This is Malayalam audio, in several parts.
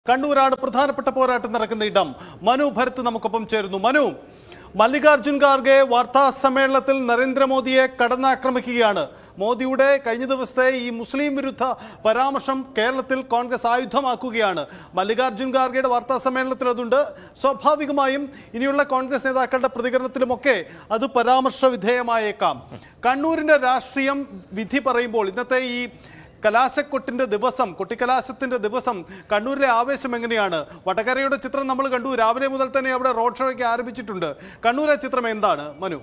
കണ്ണൂരാണ് പ്രധാനപ്പെട്ട പോരാട്ടം നടക്കുന്ന ഇടം മനു ഭരത് നമുക്കൊപ്പം ചേരുന്നു മനു മല്ലികാർജുൻ ഖാർഗെ വാർത്താ സമ്മേളനത്തിൽ നരേന്ദ്രമോദിയെ കടന്നാക്രമിക്കുകയാണ് മോദിയുടെ കഴിഞ്ഞ ദിവസത്തെ ഈ മുസ്ലിം വിരുദ്ധ പരാമർശം കേരളത്തിൽ കോൺഗ്രസ് ആയുധമാക്കുകയാണ് മല്ലികാർജുൻ ഖാർഗെയുടെ വാർത്താ സമ്മേളനത്തിൽ അതുണ്ട് സ്വാഭാവികമായും ഇനിയുള്ള കോൺഗ്രസ് നേതാക്കളുടെ പ്രതികരണത്തിലുമൊക്കെ അത് പരാമർശ വിധേയമായേക്കാം കണ്ണൂരിന്റെ രാഷ്ട്രീയം വിധി പറയുമ്പോൾ ഇന്നത്തെ ഈ കലാശക്കൊട്ടിന്റെ ദിവസം കൊട്ടിക്കലാശത്തിന്റെ ദിവസം കണ്ണൂരിലെ ആവേശം എങ്ങനെയാണ് വടകരയുടെ ചിത്രം നമ്മൾ കണ്ടു രാവിലെ മുതൽ തന്നെ അവിടെ റോഡ് ഷോയ്ക്ക് ആരംഭിച്ചിട്ടുണ്ട് കണ്ണൂരെ ചിത്രം എന്താണ് മനു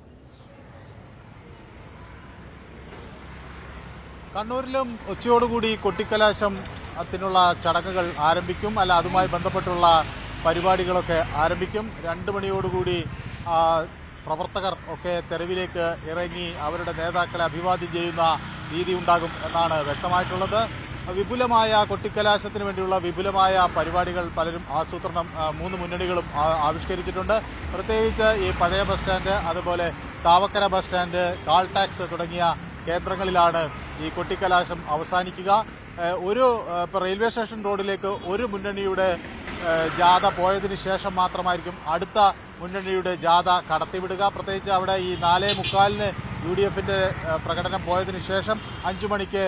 കണ്ണൂരിലും ഉച്ചയോടുകൂടി കൊട്ടിക്കലാശം അതിനുള്ള ചടങ്ങുകൾ ആരംഭിക്കും അല്ല അതുമായി ബന്ധപ്പെട്ടുള്ള പരിപാടികളൊക്കെ ആരംഭിക്കും രണ്ട് മണിയോടുകൂടി ആ, പ്രവർത്തകർ ഒക്കെ തെരുവിലേക്ക് ഇറങ്ങി അവരുടെ നേതാക്കളെ അഭിവാദ്യം ചെയ്യുന്ന രീതി ഉണ്ടാകും എന്നാണ് വ്യക്തമായിട്ടുള്ളത് വിപുലമായ കൊട്ടിക്കലാശത്തിന് വേണ്ടിയുള്ള വിപുലമായ പരിപാടികൾ പലരും ആസൂത്രണം ആ, മൂന്ന് മുന്നണികളും ആ- ആവിഷ്കരിച്ചിട്ടുണ്ട് പ്രത്യേകിച്ച് ഈ പഴയ ബസ് സ്റ്റാൻഡ് അതുപോലെ Thavakkara bus stand Caltex തുടങ്ങിയ കേന്ദ്രങ്ങളിലാണ് ഈ കൊട്ടിക്കലാശം അവസാനിക്കുക ഏഹ് ഒരു ഏഹ് ഇപ്പോൾ റെയിൽവേ സ്റ്റേഷൻ റോഡിലേക്ക് ഒരു മുന്നണിയുടെ ഏഹ് ജാഥ പോയതിന് ശേഷം മാത്രമായിരിക്കും അടുത്ത മുന്നണിയുടെ ജാഥ കടത്തിവിടുക പ്രത്യേകിച്ച് അവിടെ ഈ നാലേ മുക്കാലിന് യു ഡി എഫിൻ്റെ പ്രകടനം പോയതിന് ശേഷം അഞ്ചു മണിക്ക്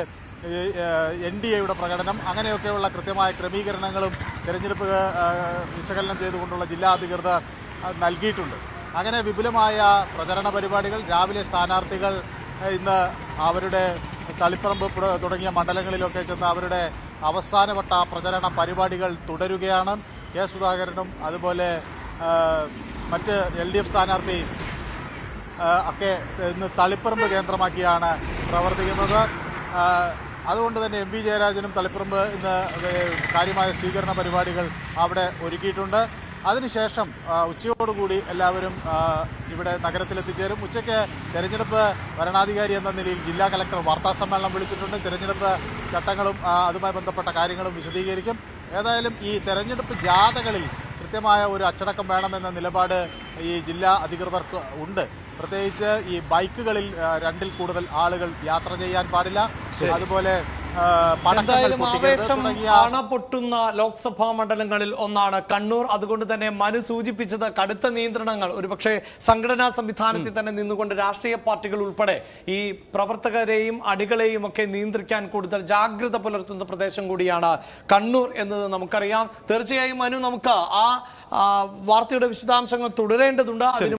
എൻ ഡി എയുടെ പ്രകടനം അങ്ങനെയൊക്കെയുള്ള കൃത്യമായ ക്രമീകരണങ്ങളും തിരഞ്ഞെടുപ്പ് ഏഹ് വിശകലനം ചെയ്തുകൊണ്ടുള്ള ജില്ലാ അധികൃതർ അഹ് നൽകിയിട്ടുണ്ട് അങ്ങനെ വിപുലമായ പ്രചരണ പരിപാടികൾ രാവിലെ സ്ഥാനാർത്ഥികൾ ഏഹ് ഇന്ന് അവരുടെ തളിപ്പറമ്പ് പുട- തുടങ്ങിയ മണ്ഡലങ്ങളിലൊക്കെ ചെന്ന് അവരുടെ അവസാനവട്ട പ്രചരണ പരിപാടികൾ തുടരുകയാണ് കെ സുധാകരനും അതുപോലെ ഏഹ്, മറ്റ് എൽ ഡി എഫ് സ്ഥാനാർത്ഥി ഏഹ്, ഒക്കെ ഇന്ന് തളിപ്പറമ്പ് കേന്ദ്രമാക്കിയാണ് പ്രവർത്തിക്കുന്നത് ഏഹ്, അതുകൊണ്ട് തന്നെ എം വി ജയരാജനും തളിപ്പറമ്പ് ഇന്ന് ഏഹ്, കാര്യമായ സ്വീകരണ പരിപാടികൾ അവിടെ ഒരുക്കിയിട്ടുണ്ട് അതിനുശേഷം ആ, ഉച്ചയോടുകൂടി എല്ലാവരും ആ, ഇവിടെ നഗരത്തിലെത്തിച്ചേരും ഉച്ചയ്ക്ക് തെരഞ്ഞെടുപ്പ് വരണാധികാരി എന്ന നിലയിൽ ജില്ലാ കലക്ടർ വാർത്താ സമ്മേളനം വിളിച്ചിട്ടുണ്ട് തെരഞ്ഞെടുപ്പ് ചട്ടങ്ങളും ആ, അതുമായി ബന്ധപ്പെട്ട കാര്യങ്ങളും വിശദീകരിക്കും ഏതായാലും ഈ തെരഞ്ഞെടുപ്പ് ജാഥകളിൽ കൃത്യമായ ഒരു അച്ചടക്കം വേണമെന്ന നിലപാട് ഈ ജില്ലാ അധികൃതർക്ക് ഉണ്ട് പ്രത്യേകിച്ച് ഈ ബൈക്കുകളിൽ ആ, രണ്ടിൽ കൂടുതൽ ആളുകൾ യാത്ര ചെയ്യാൻ പാടില്ല അതുപോലെ ആ, പടക്കങ്ങൾ എന്തായാലും പൊട്ടിക്കരുത് ആവേശം തുടങ്ങിയ അണ പൊട്ടുന്ന ലോക്സഭാ മണ്ഡലങ്ങളിൽ ഒന്നാണ് കണ്ണൂർ അതുകൊണ്ട് തന്നെ മനു സൂചിപ്പിച്ചത് കടുത്ത നിയന്ത്രണങ്ങൾ ഒരുപക്ഷെ സംഘടനാ സംവിധാനത്തിൽ തന്നെ നിന്നുകൊണ്ട് രാഷ്ട്രീയ പാർട്ടികൾ ഉൾപ്പെടെ ഈ പ്രവർത്തകരെയും അടികളെയും ഒക്കെ നിയന്ത്രിക്കാൻ കൂടുതൽ ജാഗ്രത പുലർത്തുന്ന പ്രദേശം കൂടിയാണ് കണ്ണൂർ എന്നത് നമുക്കറിയാം തീർച്ചയായും മനു നമുക്ക് ആ ആ, വാർത്തയുടെ വിശദാംശങ്ങൾ തുടരേണ്ടതുണ്ട് അതിന്